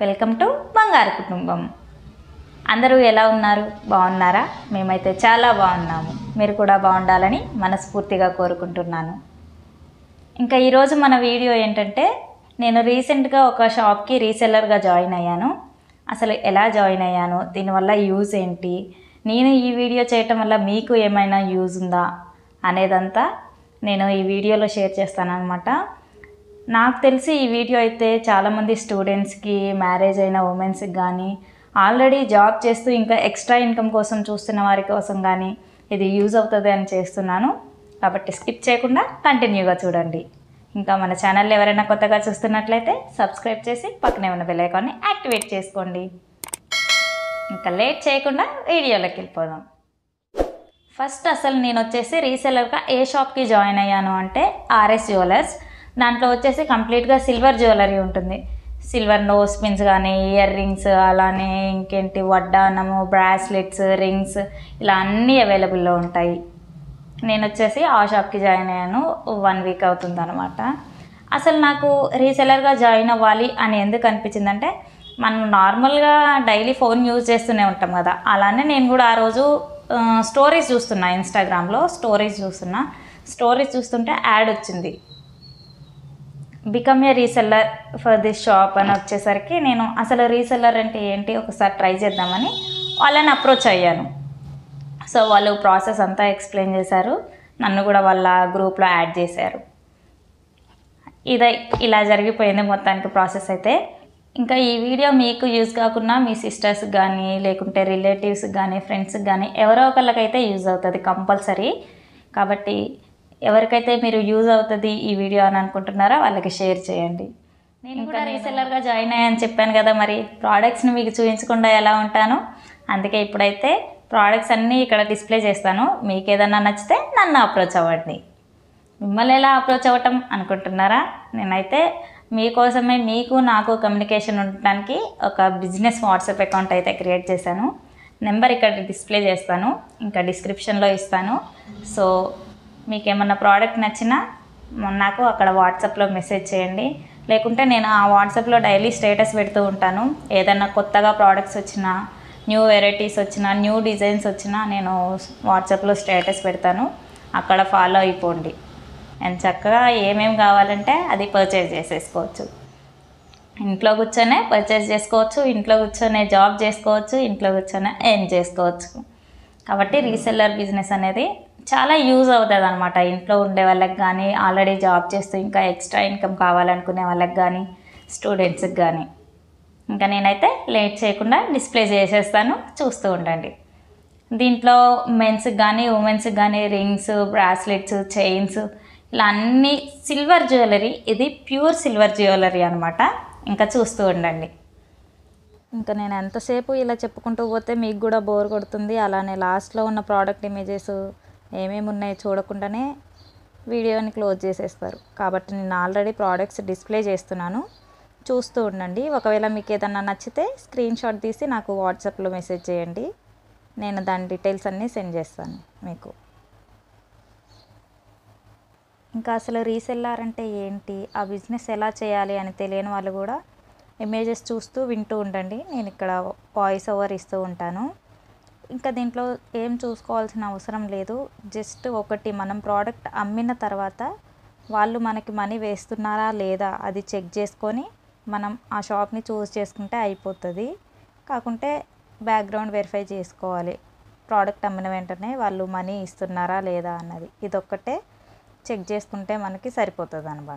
welcome to బంగారు కుటుంబం అందరూ ఎలా ఉన్నారు బాగున్నారా మేమైతే చాలా బాగున్నాము మీరు కూడా బాగుండాలని మనస్ఫూర్తిగా కోరుకుంటున్నాను ఇంకా ఈరోజు మన వీడియో ఏంటంటే నేను రీసెంట్గా ఒక షాప్కి రీసెల్లర్గా జాయిన్ అయ్యాను అసలు ఎలా జాయిన్ అయ్యాను దీనివల్ల యూజ్ ఏంటి నేను ఈ వీడియో చేయటం వల్ల మీకు ఏమైనా యూజ్ ఉందా అనేదంతా నేను ఈ వీడియోలో షేర్ చేస్తానన్నమాట నాకు తెలిసి ఈ వీడియో అయితే చాలామంది స్టూడెంట్స్కి మ్యారేజ్ అయిన ఉమెన్స్కి కానీ ఆల్రెడీ జాబ్ చేస్తూ ఇంకా ఎక్స్ట్రా ఇన్కమ్ కోసం చూస్తున్న వారి కోసం కానీ ఇది యూజ్ అవుతుంది అని చేస్తున్నాను కాబట్టి స్కిప్ చేయకుండా కంటిన్యూగా చూడండి ఇంకా మన ఛానల్ ఎవరైనా కొత్తగా చూస్తున్నట్లయితే సబ్స్క్రైబ్ చేసి పక్కనే ఉన్న బెల్ ఐకాన్ని యాక్టివేట్ చేసుకోండి ఇంకా లేట్ చేయకుండా వీడియోలోకి వెళ్ళిపోదాం ఫస్ట్ అసలు నేను వచ్చేసి రీసెలర్గా ఏ షాప్కి జాయిన్ అయ్యాను అంటే ఆర్ఎస్ జ్యువెలర్స్ దాంట్లో వచ్చేసి కంప్లీట్గా సిల్వర్ జ్యువెలరీ ఉంటుంది సిల్వర్ నోస్ పిన్స్ కానీ ఇయర్ రింగ్స్ అలానే ఇంకేంటి వడ్డానము బ్రాస్లెట్స్ రింగ్స్ ఇలా అన్నీ అవైలబుల్లో ఉంటాయి నేను వచ్చేసి ఆ షాప్కి జాయిన్ అయ్యాను వన్ వీక్ అవుతుంది అనమాట అసలు నాకు రీసెలర్గా జాయిన్ అవ్వాలి అని ఎందుకు అనిపించిందంటే మనం నార్మల్గా డైలీ ఫోన్ యూజ్ చేస్తూనే ఉంటాం కదా అలానే నేను కూడా ఆ రోజు స్టోరీస్ చూస్తున్నా ఇన్స్టాగ్రామ్లో స్టోరీస్ చూస్తున్నా స్టోరీస్ చూస్తుంటే యాడ్ వచ్చింది become a reseller for this shop అని వచ్చేసరికి నేను అసలు రీసెల్లర్ అంటే ఏంటి ఒకసారి ట్రై చేద్దామని వాళ్ళని అప్రోచ్ అయ్యాను సో వాళ్ళు ప్రాసెస్ అంతా ఎక్స్ప్లెయిన్ చేశారు నన్ను కూడా వాళ్ళ గ్రూప్లో యాడ్ చేశారు ఇదే ఇలా జరిగిపోయింది మొత్తానికి ప్రాసెస్ అయితే ఇంకా ఈ వీడియో మీకు యూజ్ కాకుండా మీ సిస్టర్స్ కానీ లేకుంటే రిలేటివ్స్ కానీ ఫ్రెండ్స్కి కానీ ఎవరో ఒకళ్ళకైతే యూజ్ అవుతుంది కంపల్సరీ కాబట్టి ఎవరికైతే మీరు యూజ్ అవుతుంది ఈ వీడియో అని అనుకుంటున్నారో వాళ్ళకి షేర్ చేయండి నేను కూడా రీసెల్లర్గా జాయిన్ అయ్యాను చెప్పాను కదా మరి ప్రోడక్ట్స్ని మీకు చూపించకుండా ఎలా ఉంటాను అందుకే ఇప్పుడైతే ప్రోడక్ట్స్ అన్నీ ఇక్కడ డిస్ప్లే చేస్తాను మీకు ఏదన్నా నచ్చితే నన్ను అప్రోచ్ అవ్వండి మిమ్మల్ని ఎలా అప్రోచ్ అవ్వటం అనుకుంటున్నారా నేనైతే మీకోసమే మీకు నాకు కమ్యూనికేషన్ ఉండటానికి ఒక బిజినెస్ వాట్సాప్ అకౌంట్ అయితే క్రియేట్ చేశాను నెంబర్ ఇక్కడ డిస్ప్లే చేస్తాను ఇంకా డిస్క్రిప్షన్లో ఇస్తాను సో మీకు ఏమన్నా ప్రోడక్ట్ నచ్చినా నాకు అక్కడ వాట్సాప్లో మెసేజ్ చేయండి లేకుంటే నేను ఆ వాట్సాప్లో డైలీ స్టేటస్ పెడుతూ ఉంటాను ఏదన్నా కొత్తగా ప్రోడక్ట్స్ వచ్చినా న్యూ వెరైటీస్ వచ్చినా న్యూ డిజైన్స్ వచ్చినా నేను వాట్సాప్లో స్టేటస్ పెడతాను అక్కడ ఫాలో అయిపోండి అండ్ చక్కగా ఏమేమి కావాలంటే అది పర్చేజ్ చేసేసుకోవచ్చు ఇంట్లో కూర్చొనే పర్చేజ్ చేసుకోవచ్చు ఇంట్లో కూర్చొనే జాబ్ చేసుకోవచ్చు ఇంట్లో కూర్చొనే ఎర్న్ చేసుకోవచ్చు కాబట్టి రీసెల్లర్ బిజినెస్ అనేది చాలా యూజ్ అవుతుంది అనమాట ఇంట్లో ఉండే వాళ్ళకి కానీ ఆల్రెడీ జాబ్ చేస్తూ ఇంకా ఎక్స్ట్రా ఇన్కమ్ కావాలనుకునే వాళ్ళకి కానీ స్టూడెంట్స్కి కానీ ఇంకా నేనైతే లేట్ చేయకుండా డిస్ప్లే చేసేస్తాను చూస్తూ ఉండండి దీంట్లో మెన్స్కి కానీ ఉమెన్స్కి కానీ రింగ్స్ బ్రాస్లెట్స్ చైన్స్ ఇలా అన్ని సిల్వర్ జ్యువెలరీ ఇది ప్యూర్ సిల్వర్ జ్యువెలరీ అనమాట ఇంకా చూస్తూ ఉండండి ఇంకా నేను ఎంతసేపు ఇలా చెప్పుకుంటూ పోతే మీకు కూడా బోర్ కొడుతుంది అలానే లాస్ట్లో ఉన్న ప్రోడక్ట్ ఇమేజెస్ ఏమేమి ఉన్నాయో చూడకుండానే వీడియోని క్లోజ్ చేసేస్తారు కాబట్టి నేను ఆల్రెడీ ప్రోడక్ట్స్ డిస్ప్లే చేస్తున్నాను చూస్తూ ఉండండి ఒకవేళ మీకు ఏదన్నా నచ్చితే స్క్రీన్ షాట్ తీసి నాకు వాట్సాప్లో మెసేజ్ చేయండి నేను దాని డీటెయిల్స్ అన్నీ సెండ్ చేస్తాను మీకు ఇంకా అసలు రీసెల్లార్ అంటే ఏంటి ఆ బిజినెస్ ఎలా చేయాలి అని తెలియని వాళ్ళు కూడా ఇమేజెస్ చూస్తూ వింటూ ఉండండి నేను ఇక్కడ వాయిస్ ఓవర్ ఇస్తూ ఉంటాను ఇంకా దీంట్లో ఏం చూసుకోవాల్సిన అవసరం లేదు జస్ట్ ఒకటి మనం ప్రోడక్ట్ అమ్మిన తర్వాత వాళ్ళు మనకి మనీ వేస్తున్నారా లేదా అది చెక్ చేసుకొని మనం ఆ షాప్ని చూస్ చేసుకుంటే అయిపోతుంది కాకుంటే బ్యాక్గ్రౌండ్ వెరిఫై చేసుకోవాలి ప్రోడక్ట్ అమ్మిన వెంటనే వాళ్ళు మనీ ఇస్తున్నారా లేదా అన్నది ఇదొక్కటే చెక్ చేసుకుంటే మనకి సరిపోతుంది అనమాట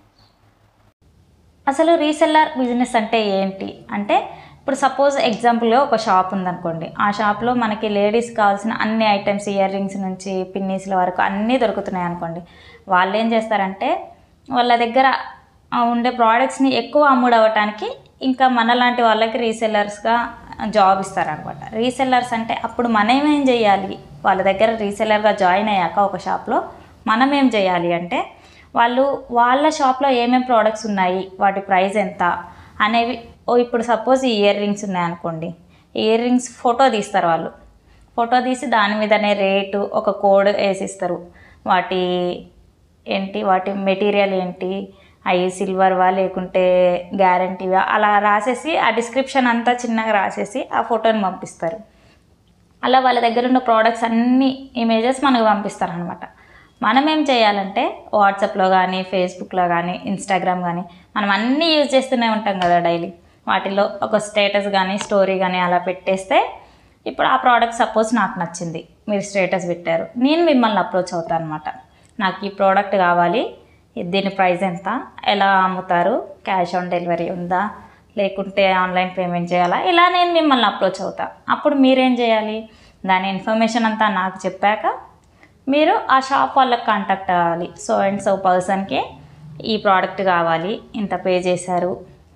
అసలు రీసెల్లర్ బిజినెస్ అంటే ఏంటి అంటే ఇప్పుడు సపోజ్ ఎగ్జాంపుల్గా ఒక షాప్ ఉందనుకోండి ఆ షాప్లో మనకి లేడీస్ కావాల్సిన అన్ని ఐటమ్స్ ఇయర్ రింగ్స్ నుంచి పిన్నీస్ల వరకు అన్నీ దొరుకుతున్నాయి అనుకోండి వాళ్ళు ఏం చేస్తారంటే వాళ్ళ దగ్గర ఉండే ప్రోడక్ట్స్ని ఎక్కువ అమ్ముడవటానికి ఇంకా మనలాంటి వాళ్ళకి రీసెల్లర్స్గా జాబ్ ఇస్తారనమాట రీసెల్లర్స్ అంటే అప్పుడు మనం ఏం చేయాలి వాళ్ళ దగ్గర రీసెల్లర్గా జాయిన్ అయ్యాక ఒక షాప్లో మనం ఏం చేయాలి అంటే వాళ్ళు వాళ్ళ షాప్లో ఏమేమి ప్రోడక్ట్స్ ఉన్నాయి వాటి ప్రైస్ ఎంత అనేవి ఓ ఇప్పుడు సపోజ్ ఈ ఇయర్ రింగ్స్ ఉన్నాయనుకోండి ఇయర్ రింగ్స్ ఫోటో తీస్తారు వాళ్ళు ఫోటో తీసి దాని మీదనే రేటు ఒక కోడ్ వేసిస్తారు వాటి ఏంటి వాటి మెటీరియల్ ఏంటి అవి సిల్వర్వా లేకుంటే గ్యారంటీవా అలా రాసేసి ఆ డిస్క్రిప్షన్ అంతా చిన్నగా రాసేసి ఆ ఫోటోని పంపిస్తారు అలా వాళ్ళ దగ్గర ఉన్న ప్రోడక్ట్స్ అన్ని ఇమేజెస్ మనకు పంపిస్తారు అనమాట మనం ఏం చేయాలంటే వాట్సాప్లో కానీ ఫేస్బుక్లో కానీ ఇన్స్టాగ్రామ్ కానీ మనం అన్నీ యూజ్ చేస్తూనే ఉంటాం కదా డైలీ వాటిలో ఒక స్టేటస్ కానీ స్టోరీ కానీ అలా పెట్టేస్తే ఇప్పుడు ఆ ప్రోడక్ట్ సపోజ్ నాకు నచ్చింది మీరు స్టేటస్ పెట్టారు నేను మిమ్మల్ని అప్రోచ్ అవుతాను అనమాట నాకు ఈ ప్రోడక్ట్ కావాలి ఇది దీని ప్రైస్ ఎంత ఎలా అమ్ముతారు క్యాష్ ఆన్ డెలివరీ ఉందా లేకుంటే ఆన్లైన్ పేమెంట్ చేయాలా ఇలా నేను మిమ్మల్ని అప్రోచ్ అవుతా అప్పుడు మీరేం చేయాలి దాని ఇన్ఫర్మేషన్ అంతా నాకు చెప్పాక మీరు ఆ షాప్ వాళ్ళకి కాంటాక్ట్ అవ్వాలి సో అండ్ సో పర్సన్కి ఈ ప్రోడక్ట్ కావాలి ఇంత పే చేశారు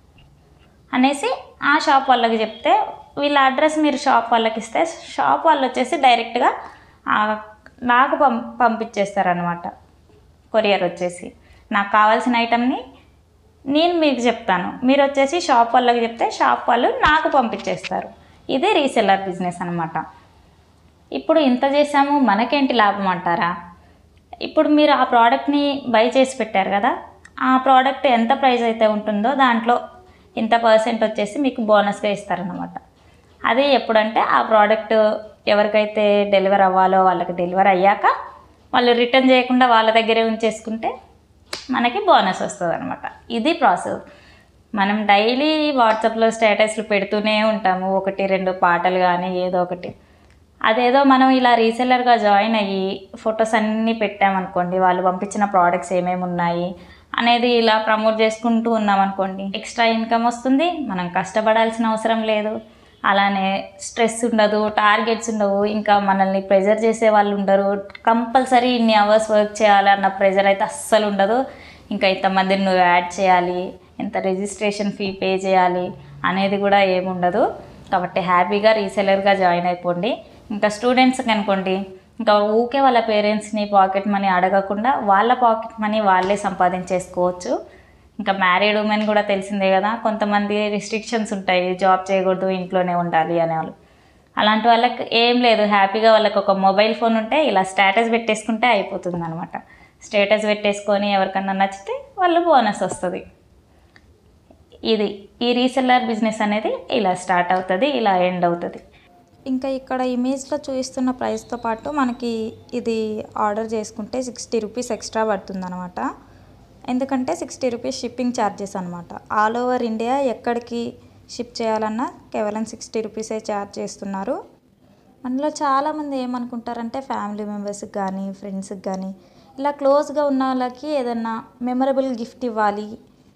అనేసి ఆ షాప్ వాళ్ళకి చెప్తే వీళ్ళ అడ్రస్ మీరు షాప్ వాళ్ళకి ఇస్తే షాప్ వాళ్ళు వచ్చేసి డైరెక్ట్గా ఆ- నాకు పం పంపించేస్తారనమాట కొరియర్ వచ్చేసి నాకు కావాల్సిన ఐటమ్ని నేను మీకు చెప్తాను మీరు వచ్చేసి షాప్ వాళ్ళకి చెప్తే షాప్ వాళ్ళు నాకు పంపించేస్తారు ఇది రీసెల్లర్ బిజినెస్ అనమాట ఇప్పుడు ఇంత చేసాము మనకేంటి లాభం అంటారా ఇప్పుడు మీరు ఆ ప్రోడక్ట్ని బై చేసి పెట్టారు కదా ఆ ప్రోడక్ట్ ఎంత ప్రైస్ అయితే ఉంటుందో దాంట్లో ఇంత పర్సెంట్ వచ్చేసి మీకు బోనస్గా ఇస్తారనమాట అది ఎప్పుడంటే ఆ ప్రోడక్ట్ ఎవరికైతే డెలివర్ అవ్వాలో వాళ్ళకి డెలివర్ అయ్యాక వాళ్ళు రిటర్న్ చేయకుండా వాళ్ళ దగ్గరే ఉంచేసుకుంటే మనకి బోనస్ వస్తుంది అనమాట ఇది ప్రాసెస్ మనం డైలీ వాట్సాప్లో స్టేటస్లు పెడుతూనే ఉంటాము ఒకటి రెండు పాటలు కానీ ఏదో ఒకటి అదేదో మనం ఇలా రీసెల్లర్గా జాయిన్ అయ్యి ఫొటోస్ అన్నీ పెట్టామనుకోండి వాళ్ళు పంపించిన ప్రోడక్ట్స్ ఏమేమి ఉన్నాయి అనేది ఇలా ప్రమోట్ చేసుకుంటూ ఉన్నామనుకోండి ఎక్స్ట్రా ఇన్కమ్ వస్తుంది మనం కష్టపడాల్సిన అవసరం లేదు అలానే స్ట్రెస్ ఉండదు టార్గెట్స్ ఉండవు ఇంకా మనల్ని ప్రెజర్ చేసే వాళ్ళు ఉండరు కంపల్సరీ ఇన్ని అవర్స్ వర్క్ చేయాలి అన్న ప్రెజర్ అయితే అస్సలు ఉండదు ఇంకా ఇంతమందిని నువ్వు యాడ్ చేయాలి ఎంత రిజిస్ట్రేషన్ ఫీ పే చేయాలి అనేది కూడా ఏముండదు కాబట్టి హ్యాపీగా రీసెలర్గా జాయిన్ అయిపోండి ఇంకా స్టూడెంట్స్కి అనుకోండి ఇంకా ఊకే వాళ్ళ పేరెంట్స్ని పాకెట్ మనీ అడగకుండా వాళ్ళ పాకెట్ మనీ వాళ్ళే సంపాదించేసుకోవచ్చు ఇంకా మ్యారీడ్ ఉమెన్ కూడా తెలిసిందే కదా కొంతమంది రిస్ట్రిక్షన్స్ ఉంటాయి జాబ్ చేయకూడదు ఇంట్లోనే ఉండాలి అనేవాళ్ళు అలాంటి వాళ్ళకి ఏం లేదు హ్యాపీగా వాళ్ళకి ఒక మొబైల్ ఫోన్ ఉంటే ఇలా స్టేటస్ పెట్టేసుకుంటే అయిపోతుంది అనమాట స్టేటస్ పెట్టేసుకొని ఎవరికన్నా నచ్చితే వాళ్ళు బోనస్ వస్తుంది ఇది ఈ రీసెల్లర్ బిజినెస్ అనేది ఇలా స్టార్ట్ అవుతుంది ఇలా ఎండ్ అవుతుంది ఇంకా ఇక్కడ ఇమేజ్లో చూపిస్తున్న ప్రైస్తో పాటు మనకి ఇది ఆర్డర్ చేసుకుంటే సిక్స్టీ రూపీస్ ఎక్స్ట్రా పడుతుంది అనమాట ఎందుకంటే సిక్స్టీ రూపీస్ షిప్పింగ్ ఛార్జెస్ అనమాట ఆల్ ఓవర్ ఇండియా ఎక్కడికి షిప్ చేయాలన్నా కేవలం సిక్స్టీ రూపీసే ఛార్జ్ చేస్తున్నారు మనలో చాలామంది ఏమనుకుంటారంటే ఫ్యామిలీ మెంబర్స్కి కానీ ఫ్రెండ్స్కి కానీ ఇలా క్లోజ్గా ఉన్న వాళ్ళకి ఏదన్నా మెమరబుల్ గిఫ్ట్ ఇవ్వాలి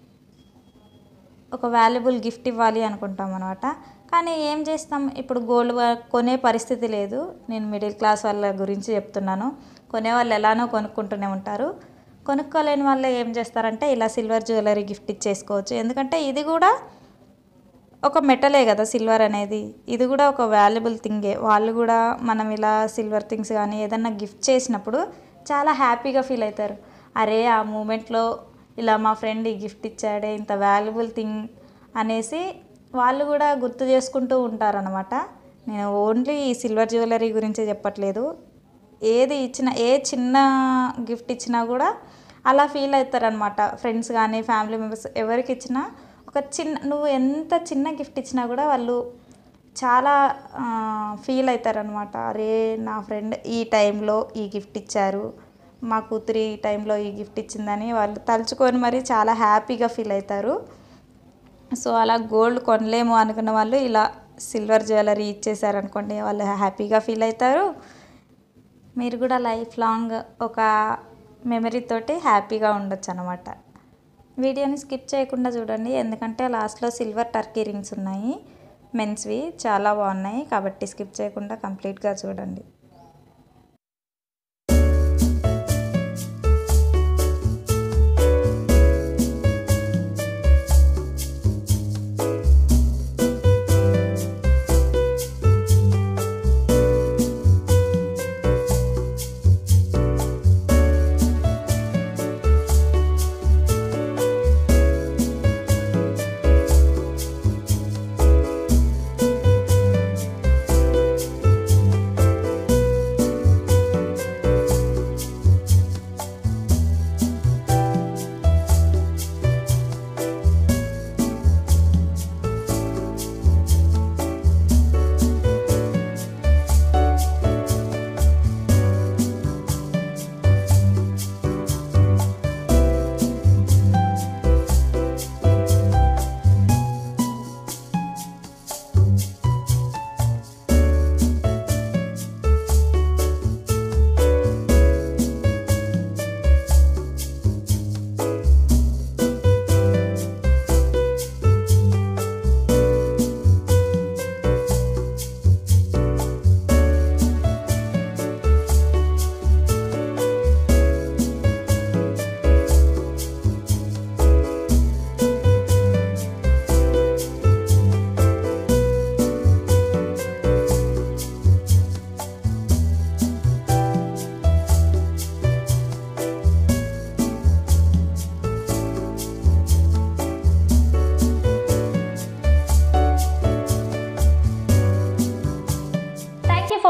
ఒక వాల్యుబుల్ గిఫ్ట్ ఇవ్వాలి అనుకుంటాం అనమాట కానీ ఏం చేస్తాం ఇప్పుడు గోల్డ్ కొనే పరిస్థితి లేదు నేను మిడిల్ క్లాస్ వాళ్ళ గురించి చెప్తున్నాను కొనే వాళ్ళు ఎలానో కొనుక్కుంటూనే ఉంటారు కొనుక్కోలేని వాళ్ళు ఏం చేస్తారంటే ఇలా సిల్వర్ జ్యువెలరీ గిఫ్ట్ ఇచ్చేసుకోవచ్చు ఎందుకంటే ఇది కూడా ఒక మెటలే కదా సిల్వర్ అనేది ఇది కూడా ఒక వాల్యుబుల్ థింగే వాళ్ళు కూడా మనం ఇలా సిల్వర్ థింగ్స్ కానీ ఏదన్నా గిఫ్ట్ చేసినప్పుడు చాలా హ్యాపీగా ఫీల్ అవుతారు అరే ఆ మూమెంట్లో ఇలా మా ఫ్రెండ్ ఈ గిఫ్ట్ ఇచ్చాడే ఇంత వాల్యుబుల్ థింగ్ అనేసి వాళ్ళు కూడా గుర్తు చేసుకుంటూ ఉంటారనమాట నేను ఓన్లీ ఈ సిల్వర్ జ్యువెలరీ గురించి చెప్పట్లేదు ఏది ఇచ్చినా ఏ చిన్న గిఫ్ట్ ఇచ్చినా కూడా అలా ఫీల్ అవుతారనమాట ఫ్రెండ్స్ కానీ ఫ్యామిలీ మెంబర్స్ ఎవరికి ఇచ్చినా ఒక చిన్న నువ్వు ఎంత చిన్న గిఫ్ట్ ఇచ్చినా కూడా వాళ్ళు చాలా ఫీల్ అవుతారనమాట అరే నా ఫ్రెండ్ ఈ టైంలో ఈ గిఫ్ట్ ఇచ్చారు మా కూతురి ఈ టైంలో ఈ గిఫ్ట్ ఇచ్చిందని వాళ్ళు తలుచుకొని మరి చాలా హ్యాపీగా ఫీల్ అవుతారు సో అలా గోల్డ్ కొనలేము అనుకున్న వాళ్ళు ఇలా సిల్వర్ జ్యువెలరీ ఇచ్చేసారనుకోండి వాళ్ళు హ్యాపీగా ఫీల్ అవుతారు మీరు కూడా లైఫ్ లాంగ్ ఒక మెమరీ తోటి హ్యాపీగా ఉండొచ్చు అనమాట వీడియోని స్కిప్ చేయకుండా చూడండి ఎందుకంటే లాస్ట్లో సిల్వర్ టర్కీ రింగ్స్ ఉన్నాయి మెన్స్వి చాలా బాగున్నాయి కాబట్టి స్కిప్ చేయకుండా కంప్లీట్గా చూడండి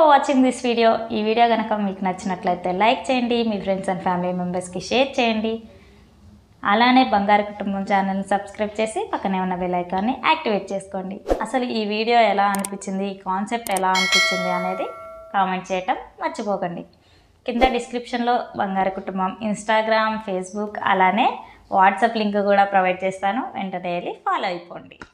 ఫర్ వాచింగ్ దిస్ వీడియో ఈ వీడియో కనుక మీకు నచ్చినట్లయితే లైక్ చేయండి మీ ఫ్రెండ్స్ అండ్ ఫ్యామిలీ మెంబర్స్కి షేర్ చేయండి అలానే బంగారు కుటుంబం ఛానల్ని సబ్స్క్రైబ్ చేసి పక్కనే ఉన్న బెల్ ఐకాన్ని యాక్టివేట్ చేసుకోండి అసలు ఈ వీడియో ఎలా అనిపించింది ఈ కాన్సెప్ట్ ఎలా అనిపించింది అనేది కామెంట్ చేయటం మర్చిపోకండి కింద డిస్క్రిప్షన్లో బంగారు కుటుంబం ఇన్స్టాగ్రామ్ ఫేస్బుక్ అలానే వాట్సాప్ లింక్ కూడా ప్రొవైడ్ చేస్తాను వెంటనే వెళ్ళి ఫాలో అయిపోండి